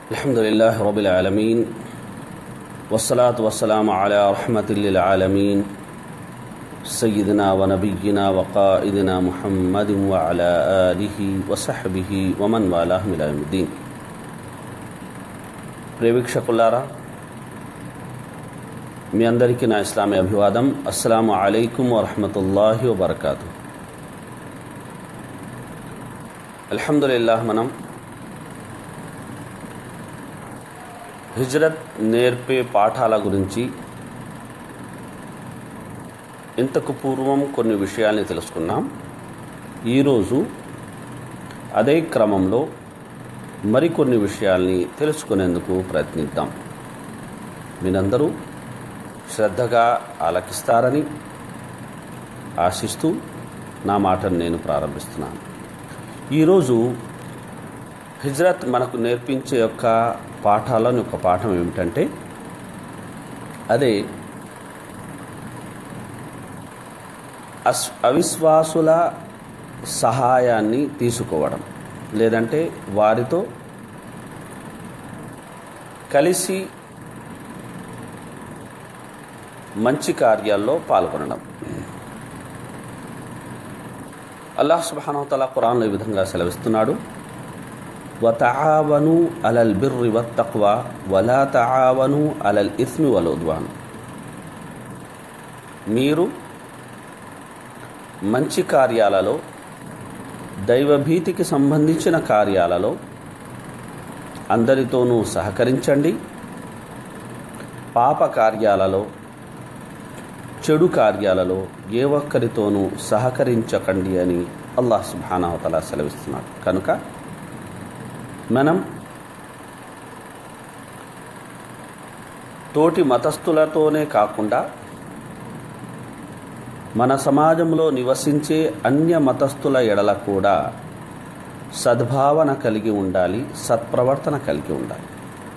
الحمد لله رب العالمين والصلاة والسلام على رحمة للعالمين سيدنا ونبينا وقائدنا محمد وعلى آله وصحبه ومن والاه إلى يوم الدين ప్రేవీక్షకులారా మీ అందరికీ నా ఇస్లామీ అభివాదం అస్సలాము అలైకుం వరహమతుల్లాహి వబర్కాతు అల్హమ్దులిల్లాహ్ మనం హిజ్రత్ నేర్పే పాఠాల గురించి ఇంతకు పూర్వం కొన్ని విషయాల్ని తెలుసుకున్నాం ఈరోజు అదే క్రమంలో మరికొన్ని విషయాల్ని తెలుసుకునేందుకు ప్రయత్నిద్దాం మీరందరూ శ్రద్ధగా ఆలకిస్తారని ఆశిస్తూ నా మాటను నేను ప్రారంభిస్తున్నాను ఈరోజు హిజ్రత్ మనకు నేర్పించే యొక్క పాఠాలని ఒక పాఠం ఏమిటంటే అదే అస్ అవిశ్వాసుల సహాయాన్ని తీసుకోవడం లేదంటే వారితో కలిసి మంచి కార్యాల్లో పాల్గొనడం అల్లాహ్ సుబానవతల ఖురాన్లో ఈ విధంగా సెలవిస్తున్నాడు వతావను అలల్ బిర్రి వత్తక్వా వలా తావను అలల్ ఇస్మి వలోద్వాన్ మీరు మంచి కార్యాలలో దైవభీతికి సంబంధించిన కార్యాలలో అందరితోనూ సహకరించండి పాప కార్యాలలో చెడు కార్యాలలో ఏ ఒక్కరితోనూ సహకరించకండి అని అల్లాహ్ సుబానావతల సెలవిస్తున్నాడు కనుక మనం తోటి మతస్థులతోనే కాకుండా మన సమాజంలో నివసించే అన్య మతస్థుల ఎడల కూడా సద్భావన కలిగి ఉండాలి సత్ప్రవర్తన కలిగి ఉండాలి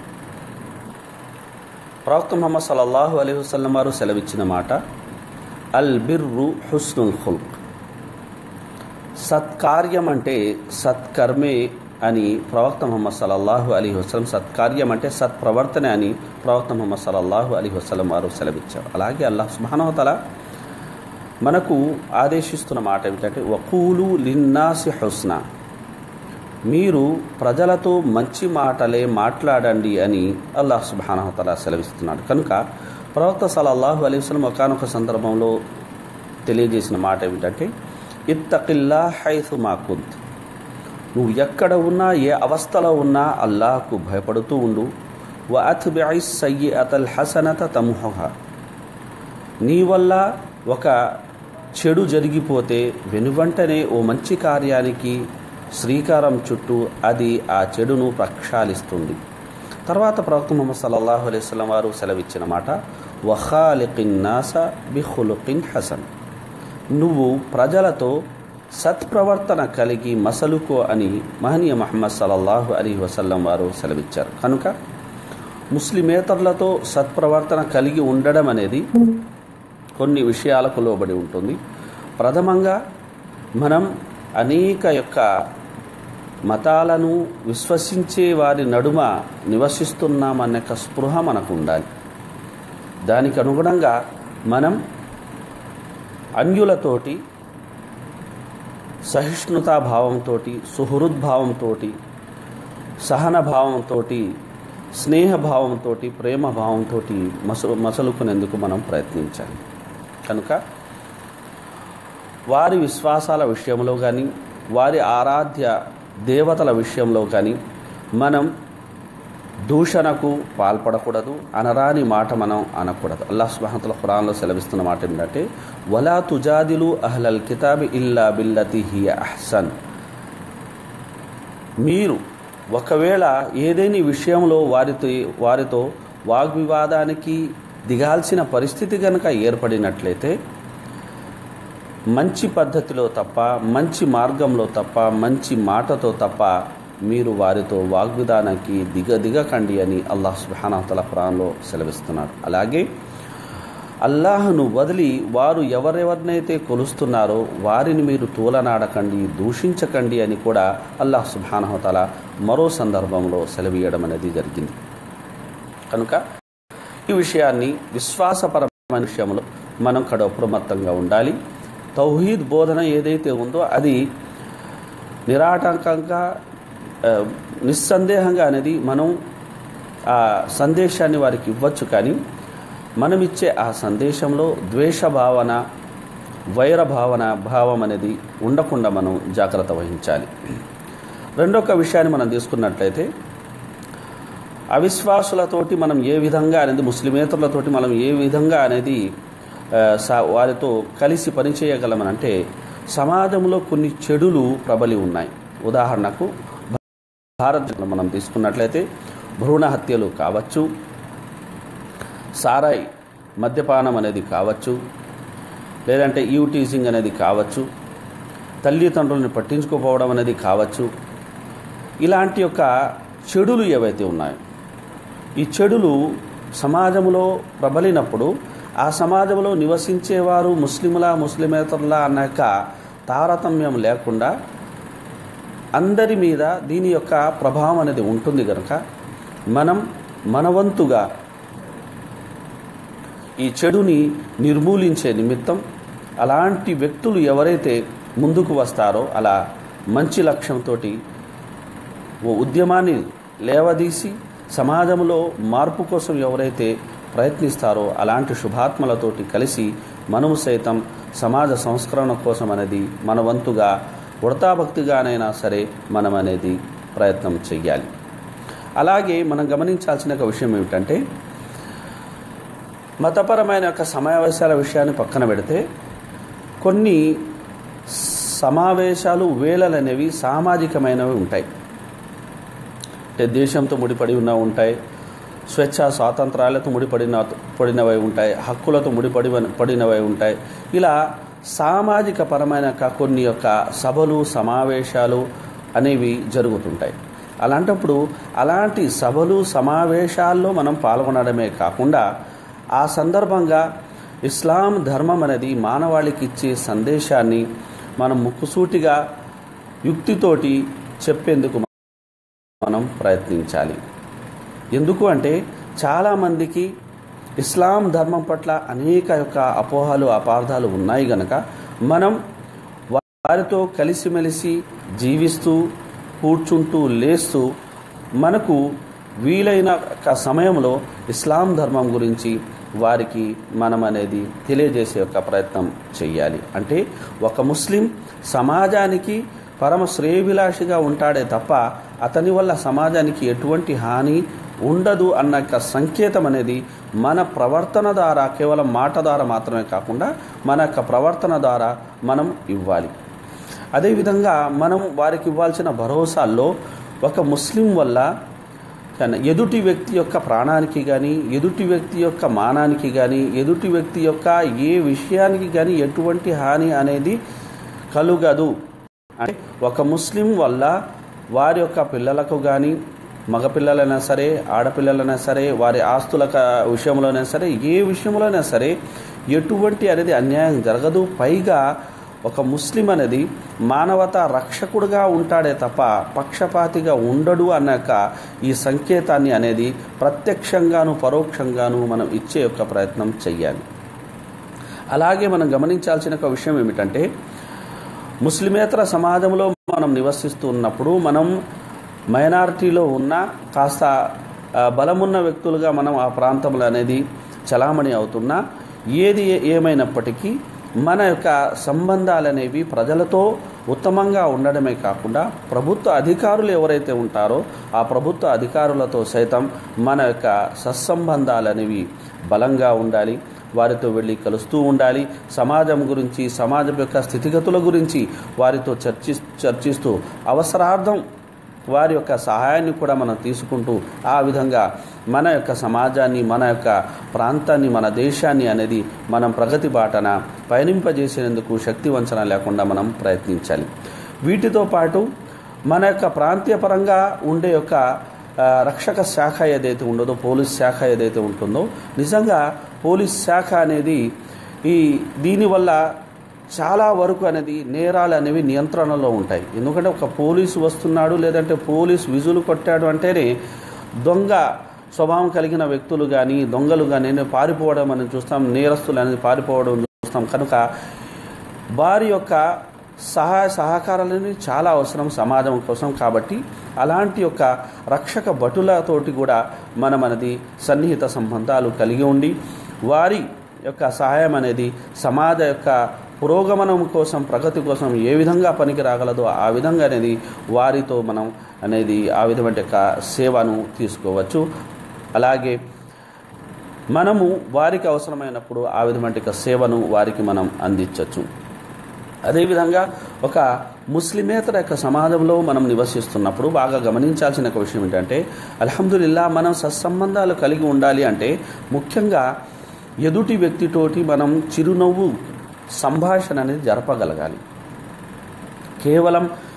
ప్రవక్త ముహమ్మద్ సల్లల్లాహు అలీ వసల్లం వారు సెలవిచ్చిన మాట అల్ బిర్రు హుస్నుల్ ఖుల్క్ సత్కార్యం అంటే సత్కర్మే అని ప్రవక్త ముహమ్మద్ సల్లల్లాహు అలీ వసలం సత్కార్యం అంటే సత్ప్రవర్తన అని ప్రవక్త ముహమ్మద్ సల్లల్లాహు అలీ వసలం వారు సెలవిచ్చారు అలాగే అల్లాహ్ సుబానవతల మనకు ఆదేశిస్తున్న మాట ఏమిటంటే వకూలు లిన్నాసి హుస్నా మీరు ప్రజలతో మంచి మాటలే మాట్లాడండి అని అల్లాహ్ సుబానహతల సెలవిస్తున్నాడు కనుక ప్రవక్త సలల్లాహు అలీ వసలం ఒకనొక సందర్భంలో తెలియజేసిన మాట ఏమిటంటే ఇత్తకిల్లా హైసు మాకుంత్ నువ్వు ఎక్కడ ఉన్నా ఏ అవస్థలో ఉన్నా అల్లాహకు భయపడుతూ ఉండు వ అత్బి సయ్యి అతల్ హసనత తముహ నీ వల్ల ఒక చెడు జరిగిపోతే వెనువంటనే ఓ మంచి కార్యానికి శ్రీకారం చుట్టూ అది ఆ చెడును ప్రక్షాళిస్తుంది తర్వాత ప్రవక్త ముహమ్మద్ సల్లల్లాహు అలైస్లం వారు సెలవిచ్చిన మాట వఖాలికిన్ నాస బిహులుకిన్ హసన్ నువ్వు ప్రజలతో సత్ప్రవర్తన కలిగి మసలుకో అని మహనీయ మహమ్మద్ సల్లల్లాహు అలీ వసల్లం వారు సెలవిచ్చారు కనుక ముస్లిమేతరులతో సత్ప్రవర్తన కలిగి ఉండడం అనేది కొన్ని విషయాలకు లోబడి ఉంటుంది ప్రథమంగా మనం అనేక యొక్క మతాలను విశ్వసించే వారి నడుమ నివసిస్తున్నామన్న యొక్క స్పృహ మనకు ఉండాలి దానికి అనుగుణంగా మనం అన్యులతోటి సహిష్ణుతాభావంతో సుహృద్భావంతో సహనభావంతో స్నేహభావంతో ప్రేమ భావంతో మసలు మసలుకునేందుకు మనం ప్రయత్నించాలి కనుక వారి విశ్వాసాల విషయంలో కానీ వారి ఆరాధ్య దేవతల విషయంలో కానీ మనం దూషణకు పాల్పడకూడదు అనరాని మాట మనం అనకూడదు అల్లాహ్ సుబాహతుల ఖురాన్లో సెలవిస్తున్న మాట ఏంటంటే వలా తుజాదిలు అహ్లల్ కితాబి ఇల్లా బిల్లతి హియ అహ్సన్ మీరు ఒకవేళ ఏదేని విషయంలో వారితో వారితో వాగ్వివాదానికి దిగాల్సిన పరిస్థితి కనుక ఏర్పడినట్లయితే మంచి పద్ధతిలో తప్ప మంచి మార్గంలో తప్ప మంచి మాటతో తప్ప మీరు వారితో వాగ్విధానానికి దిగ దిగకండి అని అల్లాహ్ సుబానతల ఖురాన్లో సెలవిస్తున్నాడు అలాగే అల్లాహను వదిలి వారు ఎవరెవరినైతే కొలుస్తున్నారో వారిని మీరు తూలనాడకండి దూషించకండి అని కూడా అల్లాహ్ సుబానహతల మరో సందర్భంలో సెలవీయడం అనేది జరిగింది కనుక ఈ విషయాన్ని విశ్వాసపరమైన విషయంలో మనం కడ అప్రమత్తంగా ఉండాలి తౌహీద్ బోధన ఏదైతే ఉందో అది నిరాటంకంగా ఆ, నిస్సందేహంగా అనేది మనం ఆ సందేశాన్ని వారికి ఇవ్వచ్చు కానీ మనం ఇచ్చే ఆ సందేశంలో ద్వేష భావన వైర భావన భావం అనేది ఉండకుండా మనం జాగ్రత్త వహించాలి రెండొక విషయాన్ని మనం తీసుకున్నట్లయితే అవిశ్వాసులతోటి మనం ఏ విధంగా అనేది ముస్లిమేతరులతోటి మనం ఏ విధంగా అనేది ఆ, సా- వారితో కలిసి పనిచేయగలమనంటే సమాజంలో కొన్ని చెడులు ప్రబలి ఉన్నాయి ఉదాహరణకు భారతదేశంలో మనం తీసుకున్నట్లయితే భ్రూణ హత్యలు కావచ్చు సారాయి మద్యపానం అనేది కావచ్చు లేదంటే యూ టీజింగ్ అనేది కావచ్చు తల్లిదండ్రులను పట్టించుకోపోవడం అనేది కావచ్చు ఇలాంటి యొక్క చెడులు ఏవైతే ఉన్నాయో ఈ చెడులు సమాజంలో ప్రబలినప్పుడు ఆ సమాజంలో నివసించేవారు ముస్లిములా ముస్లిమేతరులా అన్న యొక్క తారతమ్యం లేకుండా అందరి మీద దీని యొక్క ప్రభావం అనేది ఉంటుంది కనుక మనం మనవంతుగా ఈ చెడుని నిర్మూలించే నిమిత్తం అలాంటి వ్యక్తులు ఎవరైతే ముందుకు వస్తారో అలా మంచి లక్ష్యంతో ఓ ఉద్యమాన్ని లేవదీసి సమాజంలో మార్పు కోసం ఎవరైతే ప్రయత్నిస్తారో అలాంటి శుభాత్మలతోటి కలిసి మనము సైతం సమాజ సంస్కరణ కోసం అనేది మన వంతుగా వృతాభక్తిగానైనా సరే మనం అనేది ప్రయత్నం చెయ్యాలి అలాగే మనం గమనించాల్సిన ఒక విషయం ఏమిటంటే మతపరమైన యొక్క సమావేశాల విషయాన్ని పక్కన పెడితే కొన్ని సమావేశాలు వేళలు అనేవి సామాజికమైనవి ఉంటాయి అంటే దేశంతో ముడిపడి ఉన్న ఉంటాయి స్వేచ్ఛ స్వాతంత్రాలతో ముడిపడిన పడినవై ఉంటాయి హక్కులతో ముడిపడి పడినవై ఉంటాయి ఇలా సామాజిక పరమైన యొక్క కొన్ని యొక్క సభలు సమావేశాలు అనేవి జరుగుతుంటాయి అలాంటప్పుడు అలాంటి సభలు సమావేశాల్లో మనం పాల్గొనడమే కాకుండా ఆ సందర్భంగా ఇస్లాం ధర్మం అనేది మానవాళికి ఇచ్చే సందేశాన్ని మనం ముక్కుసూటిగా యుక్తితోటి చెప్పేందుకు మనం ప్రయత్నించాలి ఎందుకు అంటే చాలామందికి ఇస్లాం ధర్మం పట్ల అనేక యొక్క అపోహలు అపార్థాలు ఉన్నాయి గనక మనం వారితో కలిసిమెలిసి జీవిస్తూ కూర్చుంటూ లేస్తూ మనకు వీలైన ఒక సమయంలో ఇస్లాం ధర్మం గురించి వారికి మనం అనేది తెలియజేసే యొక్క ప్రయత్నం చేయాలి అంటే ఒక ముస్లిం సమాజానికి పరమ శ్రేయభిలాషిగా ఉంటాడే తప్ప అతని వల్ల సమాజానికి ఎటువంటి హాని ఉండదు అన్న యొక్క సంకేతం అనేది మన ప్రవర్తన ద్వారా కేవలం మాట ద్వారా మాత్రమే కాకుండా మన యొక్క ప్రవర్తన ద్వారా మనం ఇవ్వాలి అదేవిధంగా మనం వారికి ఇవ్వాల్సిన భరోసాల్లో ఒక ముస్లిం వల్ల కానీ ఎదుటి వ్యక్తి యొక్క ప్రాణానికి కానీ ఎదుటి వ్యక్తి యొక్క మానానికి కానీ ఎదుటి వ్యక్తి యొక్క ఏ విషయానికి కానీ ఎటువంటి హాని అనేది కలుగదు అంటే ఒక ముస్లిం వల్ల వారి యొక్క పిల్లలకు కానీ మగపిల్లలైనా సరే ఆడపిల్లలైనా సరే వారి ఆస్తుల క- విషయంలోనైనా సరే ఏ విషయంలోనైనా సరే ఎటువంటి అనేది అన్యాయం జరగదు పైగా ఒక ముస్లిం అనేది మానవతా రక్షకుడుగా ఉంటాడే తప్ప పక్షపాతిగా ఉండడు అన్నాక ఈ సంకేతాన్ని అనేది ప్రత్యక్షంగాను పరోక్షంగాను మనం ఇచ్చే యొక్క ప్రయత్నం చెయ్యాలి అలాగే మనం గమనించాల్సిన ఒక విషయం ఏమిటంటే ముస్లిమేతర సమాజంలో మనం నివసిస్తూ ఉన్నప్పుడు మనం మైనారిటీలో ఉన్న కాస్త ఆ, బలమున్న వ్యక్తులుగా మనం ఆ ప్రాంతంలో అనేది చలామణి అవుతున్నా ఏది ఏ- ఏమైనప్పటికీ మన యొక్క సంబంధాలు అనేవి ప్రజలతో ఉత్తమంగా ఉండడమే కాకుండా ప్రభుత్వ అధికారులు ఎవరైతే ఉంటారో ఆ ప్రభుత్వ అధికారులతో సైతం మన యొక్క సత్సంబంధాలు అనేవి బలంగా ఉండాలి వారితో వెళ్ళి కలుస్తూ ఉండాలి సమాజం గురించి సమాజం యొక్క స్థితిగతుల గురించి వారితో చర్చి చర్చిస్తూ అవసరార్థం వారి యొక్క సహాయాన్ని కూడా మనం తీసుకుంటూ ఆ విధంగా మన యొక్క సమాజాన్ని మన యొక్క ప్రాంతాన్ని మన దేశాన్ని అనేది మనం ప్రగతి బాటన పయనింపజేసేందుకు శక్తి వంచన లేకుండా మనం ప్రయత్నించాలి వీటితో పాటు మన యొక్క ప్రాంతీయ పరంగా ఉండే యొక్క ఆ, రక్షక శాఖ ఏదైతే ఉండదో పోలీస్ శాఖ ఏదైతే ఉంటుందో నిజంగా పోలీస్ శాఖ అనేది ఈ దీనివల్ల చాలా వరకు అనేది నేరాలు అనేవి నియంత్రణలో ఉంటాయి ఎందుకంటే ఒక పోలీసు వస్తున్నాడు లేదంటే పోలీసు విజులు కొట్టాడు అంటేనే దొంగ స్వభావం కలిగిన వ్యక్తులు కానీ దొంగలు కానీ పారిపోవడం మనం చూస్తాం నేరస్తులు అనేది పారిపోవడం చూస్తాం కనుక వారి యొక్క సహాయ సహకారాలని చాలా అవసరం సమాజం కోసం కాబట్టి అలాంటి యొక్క రక్షక భటులతోటి కూడా మనం అనేది సన్నిహిత సంబంధాలు కలిగి ఉండి వారి యొక్క సహాయం అనేది సమాజ యొక్క పురోగమనం కోసం ప్రగతి కోసం ఏ విధంగా పనికి రాగలదో ఆ విధంగా అనేది వారితో మనం అనేది ఆ విధమైన యొక్క సేవను తీసుకోవచ్చు అలాగే మనము వారికి అవసరమైనప్పుడు ఆ విధమైన యొక్క సేవను వారికి మనం అందించవచ్చు అదేవిధంగా ఒక ముస్లిమేతర యొక్క సమాజంలో మనం నివసిస్తున్నప్పుడు బాగా గమనించాల్సిన ఒక విషయం ఏంటంటే అల్హమ్దుల్లా మనం సత్సంబంధాలు కలిగి ఉండాలి అంటే ముఖ్యంగా ఎదుటి వ్యక్తితోటి మనం చిరునవ్వు సంభాషణ అనేది జరపగలగాలి కేవలం